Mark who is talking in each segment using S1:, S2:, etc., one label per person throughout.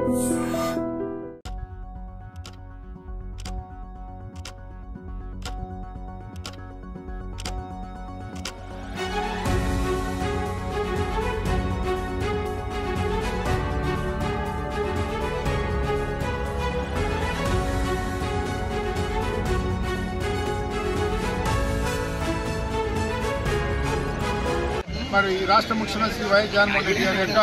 S1: మరి ఈ రాష్ట్ర ముఖ్యమంత్రి వైఎస్ జగన్మోహన్ రెడ్డి గారి యొక్క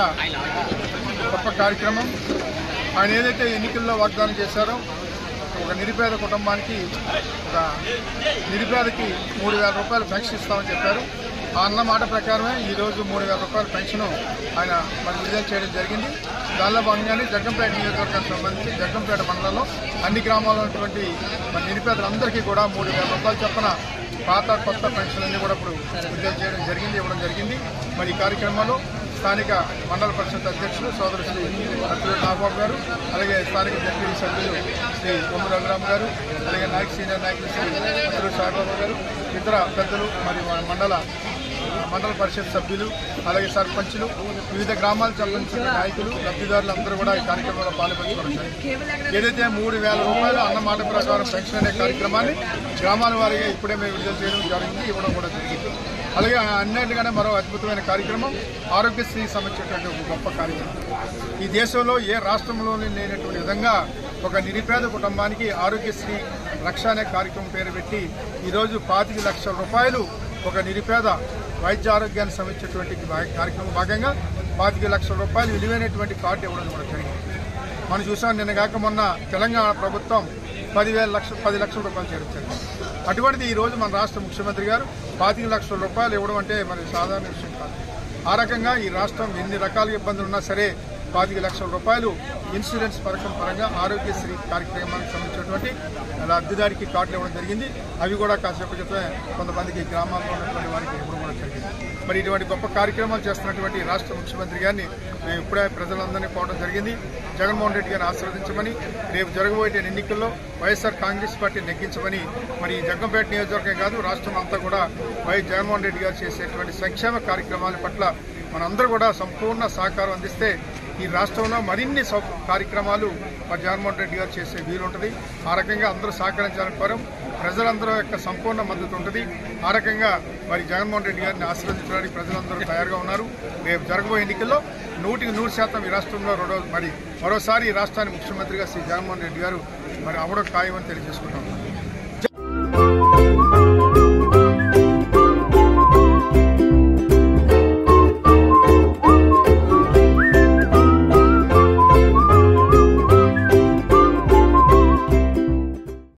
S1: గొప్ప కార్యక్రమం ఆయన ఏదైతే ఎన్నికల్లో వాగ్దానం చేశారో ఒక నిరుపేద కుటుంబానికి ఒక నిరుపేదకి మూడు వేల రూపాయలు పెన్షన్ ఇస్తామని చెప్పారు ఆ అన్న మాట ప్రకారమే ఈరోజు మూడు వేల రూపాయల పెన్షన్ ఆయన మరి విడుదల చేయడం జరిగింది దానిలో భాగంగానే జగ్గంపేట నియోజకవర్గానికి సంబంధించి జగ్గంపేట మండలంలో అన్ని గ్రామాల్లో ఉన్నటువంటి మరి నిరుపేదలందరికీ కూడా మూడు వేల రూపాయలు చొప్పున పాత కొత్త పెన్షన్లన్నీ కూడా ఇప్పుడు విడుదల చేయడం జరిగింది ఇవ్వడం జరిగింది మరి ఈ కార్యక్రమంలో స్థానిక మండల పరిషత్ అధ్యక్షులు సోదరు శ్రీ అత్తుల నాగబాబు గారు అలాగే స్థానిక జడ్పీ సభ్యులు శ్రీ కొమ్ము రఘురామ్ గారు అలాగే నాయక్ సీనియర్ నాయకులు శ్రీ అత్తుల సాయిబాబు గారు ఇతర పెద్దలు మరి మన మండల మండల పరిషత్ సభ్యులు అలాగే సర్పంచులు వివిధ గ్రామాలకు సంబంధించిన నాయకులు లబ్ధిదారులు అందరూ కూడా ఈ కార్యక్రమంలో పాల్పంచుకోవడం జరిగింది ఏదైతే మూడు వేల రూపాయలు అన్న మాట ప్రకారం పెన్షన్ అనే కార్యక్రమాన్ని గ్రామాల వారిగా ఇప్పుడే మేము విడుదల చేయడం జరిగింది ఇవ్వడం కూడా జరిగింది అలాగే అన్నిటిగానే మరో అద్భుతమైన కార్యక్రమం ఆరోగ్యశ్రీ సంబంధించినటువంటి ఒక గొప్ప కార్యక్రమం ఈ దేశంలో ఏ రాష్ట్రంలోని లేనటువంటి విధంగా ఒక నిరుపేద కుటుంబానికి ఆరోగ్యశ్రీ రక్ష అనే కార్యక్రమం పేరు పెట్టి ఈరోజు పాతిక లక్షల రూపాయలు ఒక నిరుపేద వైద్య ఆరోగ్యాన్ని సంబంధించినటువంటి కార్యక్రమం భాగంగా పాతిక లక్షల రూపాయలు విలువైనటువంటి కార్డు ఇవ్వడం కూడా జరిగింది మనం చూసాం నిన్న కాక మొన్న తెలంగాణ ప్రభుత్వం పదివేల లక్షల పది లక్షల రూపాయలు చేర్చారు అటువంటిది ఈ రోజు మన రాష్ట్ర ముఖ్యమంత్రి గారు పాతిక లక్షల రూపాయలు ఇవ్వడం అంటే మరి సాధారణ విషయం కాదు ఆ రకంగా ఈ రాష్ట్రం ఎన్ని రకాల ఇబ్బందులు ఉన్నా సరే పాతిక లక్షల రూపాయలు ఇన్సూరెన్స్ పథకం పరంగా ఆరోగ్యశ్రీ కార్యక్రమానికి సంబంధించినటువంటి లబ్ధిదారికి కార్డులు ఇవ్వడం జరిగింది అవి కూడా కాసేపు క్రితమే కొంతమందికి గ్రామాల్లో ఉన్నటువంటి వారికి ఇవ్వడం కూడా జరిగింది మరి ఇటువంటి గొప్ప కార్యక్రమాలు చేస్తున్నటువంటి రాష్ట్ర ముఖ్యమంత్రి గారిని మేము ఇప్పుడే ప్రజలందరినీ పోవడం జరిగింది జగన్మోహన్ రెడ్డి గారిని ఆశీర్వదించమని రేపు జరగబోయే ఎన్నికల్లో వైఎస్ఆర్ కాంగ్రెస్ పార్టీ నెగ్గించమని మరి ఈ జగ్గంపేట నియోజకవర్గం కాదు రాష్ట్రం అంతా కూడా వైఎస్ జగన్మోహన్ రెడ్డి గారు చేసేటువంటి సంక్షేమ కార్యక్రమాల పట్ల మనందరూ కూడా సంపూర్ణ సహకారం అందిస్తే ఈ రాష్ట్రంలో మరిన్ని సౌ కార్యక్రమాలు మరి జగన్మోహన్ రెడ్డి గారు చేసే వీలుంటుంది ఆ రకంగా అందరూ సహకరించాలని కోరం ప్రజలందరూ యొక్క సంపూర్ణ మద్దతు ఉంటుంది ఆ రకంగా మరి జగన్మోహన్ రెడ్డి గారిని ఆశీర్వదించడానికి ప్రజలందరూ తయారుగా ఉన్నారు రేపు జరగబోయే ఎన్నికల్లో నూటికి నూరు శాతం ఈ రాష్ట్రంలో రెండో మరి మరోసారి ఈ రాష్ట్రానికి ముఖ్యమంత్రిగా శ్రీ జగన్మోహన్ రెడ్డి గారు మరి అవడం ఖాయమని తెలియజేసుకుంటాం